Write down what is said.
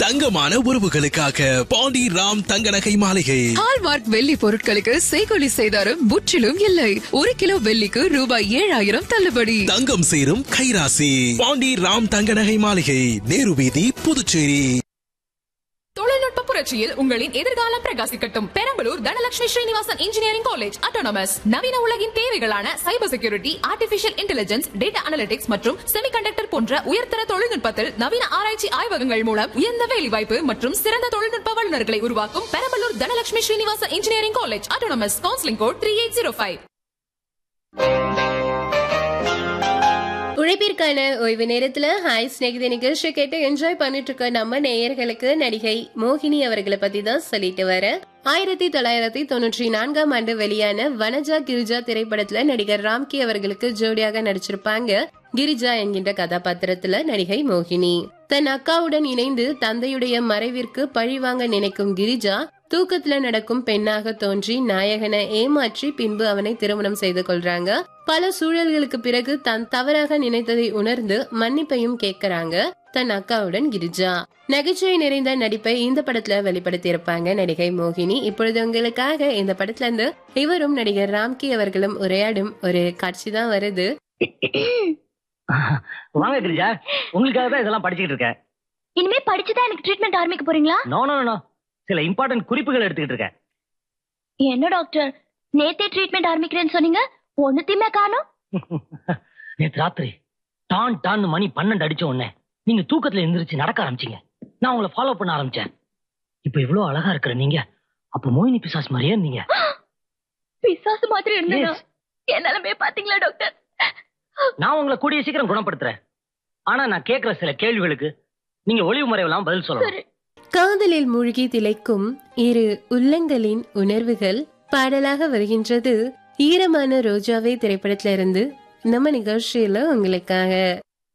தங்கமான உறவுகளுக்காக பாண்டி ராம் தங்க நகை மாளிகை ஹால்மார்க் வெள்ளி பொருட்களுக்கு செய்கொலி செய்தாரும் முற்றிலும் இல்லை ஒரு கிலோ வெள்ளிக்கு ரூபாய் ஏழாயிரம் தள்ளுபடி தங்கம் சேரும் கைராசி பாண்டி ராம் தங்க நகை மாளிகை நேரு வீதி புதுச்சேரி தொழில்நுட்ப புரட்சியில் உங்களின் எதிர்காலம் பிரகாசிக்கட்டும் Perambalur Dhanalakshmi Srinivasan engineering college autonomous நவீன உலகின் தேவைகளான cyber security artificial intelligence data analytics மற்றும் செமிகண்டக்டர் போன்ற உயர்தர தொழில்நுட்பத்தில் நவீன ஆராய்ச்சி ஆய்வகங்கள் மூலம் உயர்ந்த வேலைவாய்ப்பு மற்றும் சிறந்த தொழில்நுட்ப வல்லுநர்களை உருவாக்கும் Perambalur Dhanalakshmi Srinivasan engineering college autonomous counselling code three eight zero five உழைப்பிற்கான ஓய்வு நேரத்துல ஹாய் ஸ்நேகித நிகழ்ச்சி கேட்டு என்ஜாய் பண்ணிட்டு இருக்க நம்ம நேயர்களுக்கு நடிகை மோகினி அவர்களை பத்தி தான் சொல்லிட்டு வர ஆயிரத்தி தொள்ளாயிரத்தி தொண்ணூற்றி நான்காம் ஆண்டு வெளியான வனஜா கிரிஜா திரைப்படத்துல நடிகர் ராம்கி அவர்களுக்கு ஜோடியாக நடிச்சிருப்பாங்க கிரிஜா என்கின்ற கதாபாத்திரத்துல நடிகை மோகினி தன் அக்காவுடன் இணைந்து தந்தையுடைய மறைவிற்கு பழிவாங்க நினைக்கும் கிரிஜா தூக்கத்துல நடக்கும் பெண்ணாக தோன்றி நாயகனை ஏமாற்றி பின்பு அவனை திருமணம் செய்து கொள்றாங்க பல சூழல்களுக்கு பிறகு தான் தவறாக நினைத்ததை உணர்ந்து மன்னிப்பையும் கேட்கறாங்க தன் அக்காவுடன் கிரிஜா நகைச்சுவை நிறைந்த நடிப்பை இந்த படத்துல வெளிப்படுத்தி இருப்பாங்க நடிகை மோகினி இப்பொழுது உங்களுக்காக இந்த படத்துல இருந்து இவரும் நடிகர் ராம்கி அவர்களும் உரையாடும் ஒரு காட்சி தான் வருது வாங்க கிரிஜா உங்களுக்காக தான் இதெல்லாம் படிச்சுக்கிட்டு இருக்கேன் இனிமே படிச்சுதான் எனக்கு ட்ரீட்மெண்ட் ஆரம்பிக்க போறீங்களா நோ நோ நோ சில இம்பார்ட்டன்ட் குறிப்புகள் எடுத்துக்கிட்டு இருக்கேன் என்ன டாக்டர் நேத்தே ட்ரீட்மெண்ட் ஆரம்பிக்கிறேன்னு சொன்னீங்க ஒண்ணுத்தையுமே காணோம் நேத்து ராத்திரி டான் டான் மணி பன்னெண்டு அடிச்ச உடனே நீங்க தூக்கத்துல எந்திரிச்சு நடக்க ஆரம்பிச்சீங்க நான் உங்களை ஃபாலோ பண்ண ஆரம்பிச்சேன் இப்ப இவ்வளவு அழகா இருக்கிற நீங்க அப்ப மோகினி பிசாஸ் மாதிரியே இருந்தீங்க பிசாசு மாதிரி இருந்தேனா Yes. என் நிலைமைய பாத்தீங்களா டாக்டர் நான் உங்களை கூடிய சீக்கிரம் குணப்படுத்துறேன் ஆனா நான் கேட்கிற சில கேள்விகளுக்கு நீங்க ஒளிவு மறைவெல்லாம் பதில் சொல்லணும் சரி காதலில் மூழ்கி திளைக்கும் இரு உள்ளங்களின் உணர்வுகள் பாடலாக வருகின்றது ஈரமான ரோஜாவே திரைப்படத்துல இருந்து நம்ம நிகழ்ச்சியில உங்களுக்காக